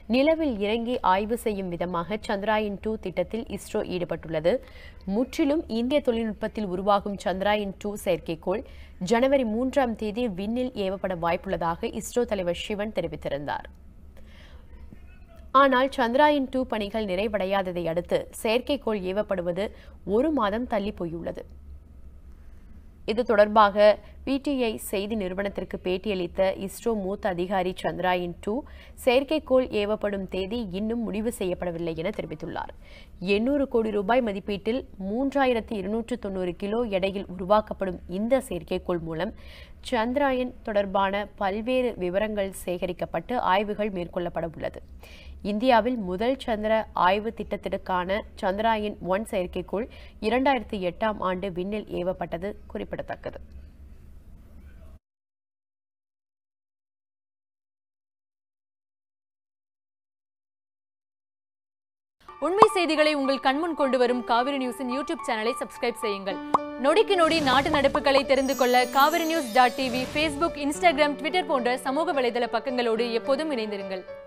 நிலவில் இறங்கி ஆய்வு செய்யும் விதமாக சந்திராயன் டூ திட்டத்தில் இஸ்ரோ ஈடுபட்டுள்ளது முற்றிலும் இந்திய தொழில்நுட்பத்தில் உருவாகும் சந்திராயன் டூ செயற்கைக்கோள் ஜனவரி மூன்றாம் தேதி விண்ணில் ஏவப்பட வாய்ப்புள்ளதாக இஸ்ரோ தலைவர் சிவன் தெரிவித்திருந்தார் ஆனால் சந்திராயன் டூ பணிகள் நிறைவடையாததை அடுத்து செயற்கைக்கோள் ஏவப்படுவது ஒரு மாதம் தள்ளி போயுள்ளது இது தொடர்பாக பிடிஐ செய்தி நிறுவனத்திற்கு பேட்டியளித்த இஸ்ரோ மூத்த அதிகாரி சந்திராயன் டூ செயற்கைக்கோள் ஏவப்படும் தேதி இன்னும் முடிவு செய்யப்படவில்லை என தெரிவித்துள்ளார் எண்ணூறு கோடி ரூபாய் மதிப்பீட்டில் மூன்றாயிரத்து இருநூற்று தொண்ணூறு கிலோ எடையில் உருவாக்கப்படும் இந்த செயற்கைக்கோள் மூலம் சந்திராயன் தொடர்பான பல்வேறு விவரங்கள் சேகரிக்கப்பட்டு ஆய்வுகள் மேற்கொள்ளப்பட உள்ளது இந்தியாவில் முதல் சந்திர ஆய்வு திட்டத்திற்கான சந்திராயன் ஒன் செயற்கைக்கோள் இரண்டாயிரத்தி எட்டாம் ஆண்டு விண்ணில் ஏவப்பட்டது குறிப்பிடத்தக்கது உண்மை செய்திகளை உங்கள் கண்முன் கொண்டு வரும் காவிரி நியூஸின் யூடியூப் சேனலை சப்ஸ்கிரைப் செய்யுங்கள் நொடிக்கு நொடி நாட்டு நடப்புகளை தெரிந்து கொள்ள Kaveri news dot TV Facebook Instagram Twitter போன்ற சமூக வலைதள பக்கங்களோடு எப்போதும் இணைந்திருங்கள்